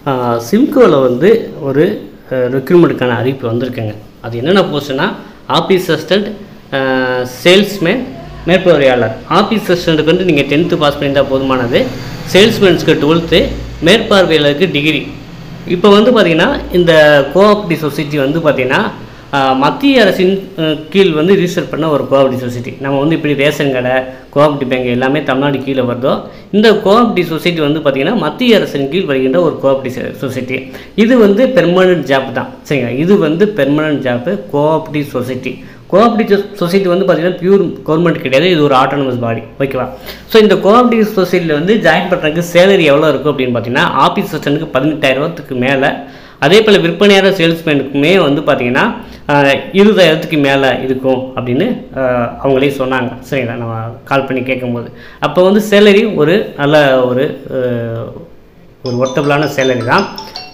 சிம்கோவில் வந்து ஒரு ரெக்ரூட்மெண்ட்டுக்கான அறிவிப்பு வந்திருக்குங்க அது என்னென்ன போஸ்ட்னா ஆஃபீஸ் அசிஸ்டண்ட் சேல்ஸ்மேன் மேற்பார்வையாளர் ஆஃபீஸ் அசிஸ்டண்ட்டுக்கு வந்து நீங்கள் டென்த்து பாஸ் பண்ணியிருந்தால் போதுமானது சேல்ஸ்மேன்ஸ்க்கு டுவெல்த்து மேற்பார்வையாளருக்கு டிகிரி இப்போ வந்து பார்த்திங்கன்னா இந்த கோஆப்ரேட்டிவ் சொசைட்டி வந்து பார்த்திங்கன்னா ஆஹ், மத்திய அரசின் அஹ், கீழ் வந்து ரிஜிஸ்டர் பண்ண ஒரு கோஆப்ரேட்டிவ் சொசைட்டி நம்ம வந்து இப்படி ரேஷன் கடை கோஆப்ரேட்டிவ் பேங்க் எல்லாமே தமிழ்நாடு கீழே வருதோ இந்த கோஆப்ரேட்டிவ் சொசைட்டி வந்து பார்த்திங்கன்னா மத்திய அரசின் கீழ் வருகின்ற ஒரு கோஆப்ரேட்டிவ் சொசைட்டி இது வந்து பெர்மனன்ட் ஜாப் தான் சரிங்களா இது வந்து permanent job cooperative society cooperative society வந்து பார்த்தீங்கன்னா பியூர் கவர்மெண்ட் கிடையாது இது ஒரு ஆட்டோனமஸ் பாடி ஓகேவா ஸோ இந்த கோஆப்ரேட்டிவ் சொசைட்டியில் வந்து ஜாயின் பண்ணுறதுக்கு சேலரி எவ்வளோ இருக்கும் அப்படின்னு பார்த்தீங்கன்னா ஆஃபீஸ் அசிஸ்டன்ட்டுக்கு பதினெட்டாயிரத்துக்கு மேலே அதே போல் விற்பனையாளர் சேல்ஸ்மேனுக்குமே வந்து பார்த்தீங்கன்னா ஆஹ், இருபதாயிரத்துக்கு மேலே இருக்கும் அப்படின்னு ஆஹ், அவங்களே சொன்னாங்க சரிங்களா நம்ம கால் பண்ணி கேட்கும்போது அப்போ வந்து சேலரி ஒரு நல்ல ஒரு ஆஹ், ஒரு ஒர்த்தபிளான சேலரி தான்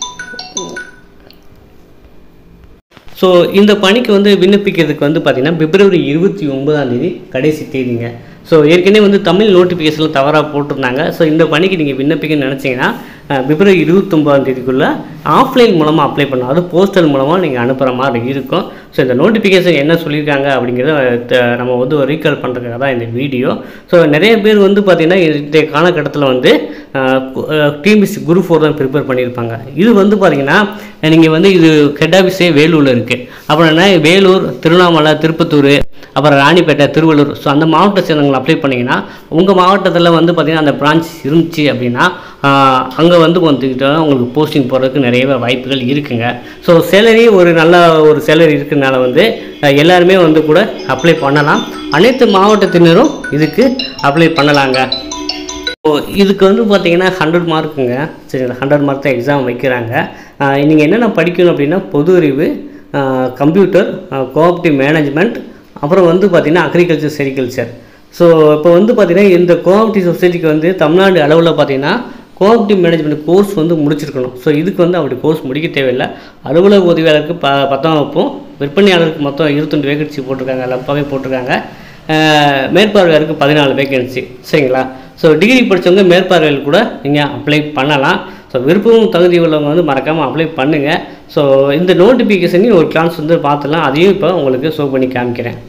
ஸோ இந்த பணிக்கு வந்து விண்ணப்பிக்கிறதுக்கு வந்து பார்த்தீங்கன்னா பிப்ரவரி இருபத்தி ஒன்பதாம் தேதி கடைசி தேதிங்க ஸோ ஏற்கனவே வந்து தமிழ் நோட்டிஃபிகேஷனில் தவறாக போட்டிருந்தாங்க ஸோ இந்த பணிக்கு நீங்கள் விண்ணப்பிக்கணும்னு நினச்சிங்கன்னா அஹ், பிப்ரவரி இருபத்தொம்போதாம் தேதிக்குள்ளே ஆஃப்லைன் மூலமாக அப்ளை பண்ணணும் அது போஸ்டல் மூலமாக நீங்கள் அனுப்புகிற மாதிரி இருக்கும் ஸோ இந்த நோட்டிஃபிகேஷன் என்ன சொல்லியிருக்காங்க அப்படிங்கிறத த- நம்ம வந்து ஒரு ரீகால் பண்ணுறதுக்காக தான் இந்த வீடியோ ஸோ நிறைய பேர் வந்து பார்த்திங்கன்னா இந்த காலகட்டத்தில் வந்து டிஎம்பிசி குரூப் ஃபோர் தான் ப்ரிப்பேர் பண்ணியிருப்பாங்க இது வந்து பார்த்திங்கன்னா நீங்கள் வந்து இது ஹெட் ஆஃபீஸே வேலூரில் இருக்குது அப்புறம் என்ன வேலூர் திருவண்ணாமலை திருப்பத்தூர் அப்புறம் ராணிப்பேட்டை திருவள்ளூர் ஸோ அந்த மாவட்ட சேர்ந்தவங்களை அப்ளை பண்ணிங்கன்னா உங்கள் மாவட்டத்தில் வந்து பார்த்திங்கன்னா அந்த பிரான்ச் இருந்துச்சு அப்படின்னா அங்கே வந்து வந்துக்கிட்டா உங்களுக்கு போஸ்டிங் போகிறதுக்கு நிறையவே வாய்ப்புகள் இருக்குங்க ஸோ சேலரி ஒரு நல்ல ஒரு சேலரி இருக்கிறதுனால வந்து அஹ், எல்லாருமே வந்து கூட அப்ளை பண்ணலாம் அனைத்து மாவட்டத்தினரும் இதுக்கு அப்ளை பண்ணலாங்க ஸோ இதுக்கு வந்து பார்த்தீங்கன்னா ஹண்ட்ரட் மார்க்குங்க சரிங்களா ஹண்ட்ரட் மார்க் தான் எக்ஸாம் வைக்கிறாங்க நீங்கள் என்னென்ன படிக்கணும் அப்படின்னா பொது அறிவு கம்ப்யூட்டர் கோஆப்டிவ் மேனேஜ்மெண்ட் அப்புறம் வந்து பார்த்திங்கன்னா அக்ரிகல்ச்சர் செரிகல்ச்சர் ஸோ இப்போ வந்து பார்த்திங்கன்னா இந்த கோஆப்டிவ் சொசைட்டிக்கு வந்து தமிழ்நாடு அளவில் பார்த்தீங்கன்னா கோஆப்டிவ் மேனேஜ்மெண்ட் கோர்ஸ் வந்து முடிச்சிருக்கணும் ஸோ இதுக்கு வந்து அப்படி கோர்ஸ் முடிக்க தேவையில்லை அலுவலக உதவியாளருக்கு ப பத்தாம் வகுப்பும் விற்பனையாளருக்கு மொத்தம் இருபத்தொண்டு வேகன்சி போட்டிருக்காங்க லப்பாவே போட்டிருக்காங்க அஹ் மேற்பார்வையாளருக்கு பதினாலு வேகன்சி சரிங்களா ஸோ டிகிரி படித்தவங்க மேற்பார்வையாளர் கூட நீங்கள் அப்ளை பண்ணலாம் ஸோ விருப்பமும் தகுதி உள்ளவங்க வந்து மறக்காமல் அப்ளை பண்ணுங்கள் ஸோ இந்த நோட்டிஃபிகேஷனையும் ஒரு கிளான்ஸ் வந்து பார்த்துலாம் அதையும் இப்போ உங்களுக்கு ஷோ பண்ணி காமிக்கிறேன்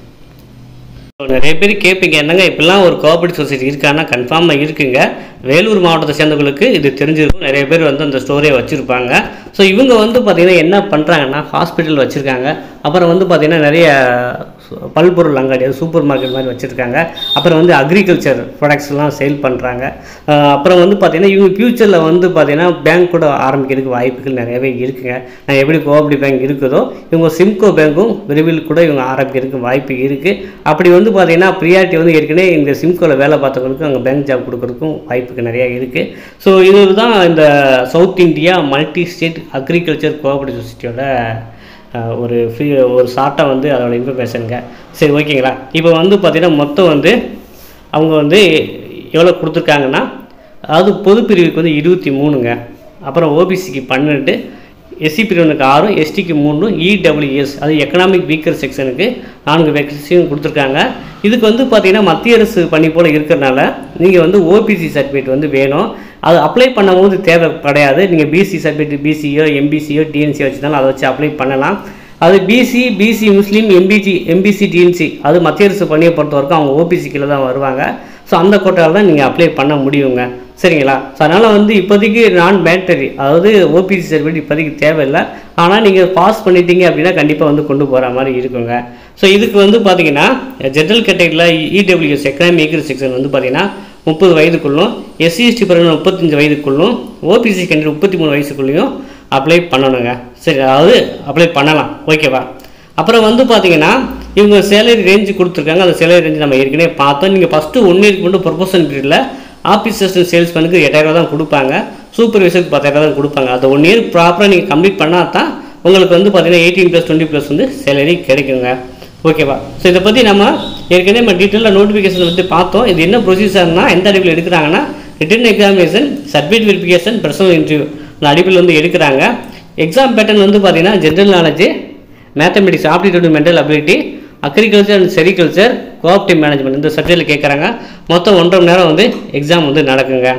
ஸோ நிறைய பேர் கேட்பீங்க என்னங்க இப்படிலாம் ஒரு கோஆபரேட்டிவ் சொசைட்டி இருக்கான்னா கன்ஃபார்மாக இருக்குங்க வேலூர் மாவட்டத்தை சேர்ந்தவங்களுக்கு இது தெரிஞ்சிருக்கும் நிறைய பேர் வந்து அந்த ஸ்டோரியை வச்சுருப்பாங்க ஸோ இவங்க வந்து பார்த்திங்கன்னா என்ன பண்ணுறாங்கன்னா ஹாஸ்பிட்டல் வச்சுருக்காங்க அப்புறம் வந்து பார்த்திங்கன்னா நிறைய சு- பல்பொருள் அங்காடி அது சூப்பர் மார்க்கெட் மாதிரி வச்சுருக்காங்க அப்புறம் வந்து அக்ரிகல்ச்சர் ப்ராடக்ட்ஸ்லாம் சேல் பண்ணுறாங்க அப்புறம் வந்து பார்த்திங்கன்னா இவங்க ஃப்யூச்சரில் வந்து பார்த்திங்கன்னா பேங்க் கூட ஆரம்பிக்கிறதுக்கு வாய்ப்புகள் நிறையவே இருக்குங்க நான் எப்படி கோஆபரேட்டிவ் பேங்க் இருக்குதோ இவங்க சிம்கோ பேங்க்கும் விரைவில் கூட இவங்க ஆரம்பிக்கிறதுக்கு வாய்ப்பு இருக்குது அப்படி வந்து பார்த்திங்கன்னா ப்ரியாரிட்டி வந்து ஏற்கனவே இந்த சிம்கோவில் வேலை பார்த்தவங்களுக்கு அங்கே பேங்க் ஜாப் கொடுக்கறதுக்கும் வாய்ப்புகள் நிறையா இருக்குது ஸோ இது தான் இந்த south India multi state agriculture cooperative சொசைட்டியோட அஹ், ஒரு ஃப்ரீ ஒரு ஷார்ட்டாக வந்து அதோட இன்ஃபர்மேஷனுங்க சரி ஓகேங்களா இப்போ வந்து பார்த்திங்கன்னா மொத்தம் வந்து அவங்க வந்து எவ்வளோ கொடுத்துருக்காங்கன்னா அதாவது பொது பிரிவுக்கு வந்து இருபத்தி மூணுங்க அப்புறம் ஓபிசிக்கு பன்னெண்டு எஸ்சி பிரிவினுக்கு ஆறும் எஸ்டிக்கு மூணும் இடபிள்யூஎஸ் அது எக்கனாமிக் வீக்கர் செக்ஷனுக்கு நான்கு வேகன்சியும் கொடுத்துருக்காங்க இதுக்கு வந்து பார்த்தீங்கன்னா மத்திய அரசு பணி போல் இருக்கிறனால நீங்கள் வந்து ஓபிசி சர்டிஃபிகேட் வந்து வேணும் அது அப்ளை பண்ணும்போது தேவை கிடையாது நீங்கள் பிசி சர்டிஃபிகேட் பிசியோ எம்பிசியோ டிஎன்சியோ வச்சுருந்தாலும் அதை வச்சு அப்ளை பண்ணலாம் அது BC BC Muslim MBC MBC DNC அது மத்திய அரசு பணியை பொறுத்த வரைக்கும் அவங்க ஓபிசி கீழே தான் வருவாங்க ஸோ அந்த கோட்டாவில் தான் நீங்கள் அப்ளை பண்ண முடியுங்க சரிங்களா ஸோ அதனால் வந்து இப்போதைக்கு நான் மேண்டரி அதாவது ஓபிசி சர்டிஃபிகேட் இப்போதைக்கு தேவையில்லை ஆனால் நீங்கள் பாஸ் பண்ணிட்டீங்க அப்படின்னா கண்டிப்பாக வந்து கொண்டு போகிற மாதிரி இருக்குங்க ஸோ இதுக்கு வந்து பார்த்தீங்கன்னா ஜென்ரல் கேட்டகரியில் இடபிள்யூஎஸ் எக்கனாமிக் செக்ஷன் வந்து பார்த்தீங்கன்னா முப்பது வயதுக்குள்ளும் எஸ்சி எஸ்டி பிரிவினர் முப்பத்தஞ்சு வயதுக்குள்ளும் ஓபிசி கேண்டிடேட் முப்பத்தி மூணு வயசுக்குள்ளேயும் அப்ளை பண்ணணுங்க சரி அதாவது அப்ளை பண்ணலாம் ஓகேவா அப்புறம் வந்து பார்த்தீங்கன்னா இவங்க சேலரி ரேஞ்சு கொடுத்துருக்காங்க அந்த சேலரி ரேஞ்சு நம்ம ஏற்கனவே பார்த்தோம் நீங்கள் ஃபஸ்ட்டு ஒன் இயருக்கு மட்டும் ப்ரொபோஷன் பீரியடில் ஆஃபீஸர்ஸ் சேல்ஸ்மேனுக்கு எட்டாயிரம் தான் கொடுப்பாங்க சூப்பர்வைசருக்கு பத்தாயிரம் தான் கொடுப்பாங்க அந்த ஒன் இயர் ப்ராப்பராக நீங்கள் கம்ப்ளீட் பண்ணால் தான் உங்களுக்கு வந்து பார்த்தீங்கன்னா எயிட்டீன் ப்ளஸ் டுவெண்ட்டி ப்ளஸ் வந்து சேலரி கிடைக்குங்க ஓகேவா ஸோ இதை பற்றி நம்ம ஏற்கனவே நம்ம டீட்டெயிலாக நோட்டிஃபிகேஷன் வந்து பார்த்தோம் இது என்ன ப்ரொசீஜர்னா எந்த அடிப்பில் எடுக்கிறாங்கன்னா written examination certificate verification personal interview இந்த அடிப்பில் வந்து எடுக்கிறாங்க எக்ஸாம் பேட்டர்ன் வந்து பார்த்தீங்கன்னா general knowledge mathematics aptitude mental ability agriculture and sericulture cooperative management இந்த சப்ஜெக்டில் கேட்குறாங்க மொத்தம் ஒன்றரை மணி நேரம் வந்து எக்ஸாம் வந்து நடக்குங்க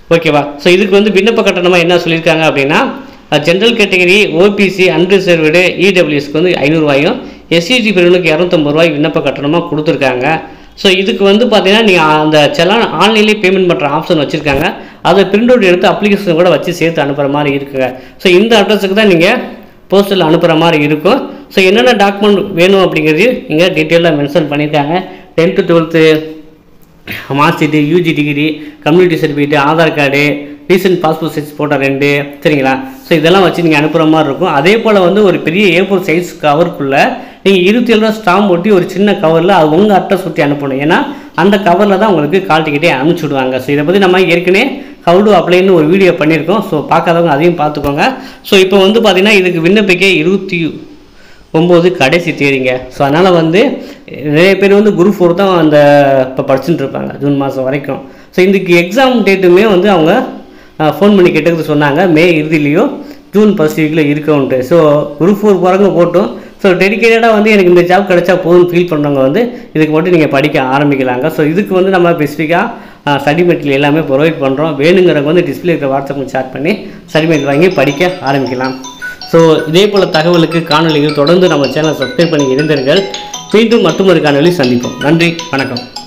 ஓகேவா ஸோ இதுக்கு வந்து விண்ணப்ப கட்டணமாக என்ன சொல்லியிருக்காங்க அப்படின்னா ஜென்ரல் கேட்டகரி ஓபிசி அன்ரிசர்வ்டு இடபிள்யூஎஸ்க்கு வந்து ஐநூறுரூவாயும் எஸ்சிஜி பிரிவினுக்கு இரநூத்தம்பது ரூபாய் விண்ணப்ப கட்டணமாக கொடுத்துருக்காங்க ஸோ இதுக்கு வந்து பார்த்தீங்கன்னா நீங்கள் அந்த செலான் ஆன்லைன்லேயே பேமெண்ட் பண்ணுற ஆப்ஷன் வச்சுருக்காங்க அதை பிரிண்ட் அவுட் எடுத்து அப்ளிகேஷன் கூட வச்சு சேர்த்து அனுப்புகிற மாதிரி இருக்குங்க ஸோ இந்த அட்ரஸுக்கு தான் நீங்கள் போஸ்டல் அனுப்புகிற மாதிரி இருக்கும் ஸோ என்னென்ன டாக்குமெண்ட் வேணும் அப்படிங்கிறது இங்கே டீட்டெயிலாக மென்ஷன் பண்ணியிருக்காங்க tenth twelfth mark sheet UG degree community certificate Aadhaar card recent passport size photo ரெண்டு சரிங்களா ஸோ இதெல்லாம் வச்சு நீங்கள் அனுப்புகிற மாதிரி இருக்கும் அதே போல் வந்து ஒரு பெரிய ஏ ஃபோர் சைஸ் கவருக்குள்ளே நீங்கள் இருபத்தி ஏழு ரூபா ஸ்டாம்ப் ஒட்டி ஒரு சின்ன கவரில் அது உங்கள் அட்ரஸ் ஒட்டி அனுப்பணும் ஏன்னா அந்த கவரில் தான் உங்களுக்கு கால் டிக்கெட்டே அனுப்பிச்சி விடுவாங்க ஸோ இதை பற்றி நம்ம ஏற்கனவே ஹவு டு அப்ளைன்னு ஒரு வீடியோ பண்ணியிருக்கோம் ஸோ பார்க்காதவங்க அதையும் பார்த்துக்கோங்க ஸோ இப்போ வந்து பார்த்தீங்கன்னா இதுக்கு விண்ணப்பிக்க இருபத்தி ஒம்பது கடைசி தேதிங்க ஸோ அதனால் வந்து நிறைய பேர் வந்து குரூப் ஃபோர் தான் அந்த இப்போ படிச்சுட்டு இருப்பாங்க ஜூன் மாதம் வரைக்கும் ஸோ இதுக்கு எக்ஸாம் டேட்டுமே வந்து அவங்க ஃபோன் பண்ணி கேட்டதுக்கு சொன்னாங்க மே இறுதியிலையும் ஜூன் ஃபர்ஸ்ட் வீக்கில் இருக்கவுன்ட்டு ஸோ குரூப் ஃபோர் போகிறவங்க போட்டும் ஸோ டெடிக்கேட்டடாக வந்து எனக்கு இந்த ஜாப் கிடைச்சா போதும்னு ஃபீல் பண்ணுறவங்க வந்து இதுக்கு மட்டும் நீங்கள் படிக்க ஆரம்பிக்கலாங்க ஸோ இதுக்கு வந்து நம்ம ஸ்பெசிஃபிக்காக ஸ்டடி மெட்டீரியல் எல்லாமே ப்ரொவைட் பண்ணுறோம் வேணுங்கிறவங்க வந்து டிஸ்பிளே இருக்கிற வாட்ஸ்அப்பில் சேட் பண்ணி ஸ்டடி மெட்டீரியல் வாங்கி படிக்க ஆரம்பிக்கலாம் ஸோ இதே போல் தகவலுக்கு காணொலிகள் தொடர்ந்து நம்ம சேனலை சப்ஸ்கிரைப் பண்ணி இருந்தீர்கள் மீண்டும் மற்றொரு காணொலி சந்திப்போம் நன்றி வணக்கம்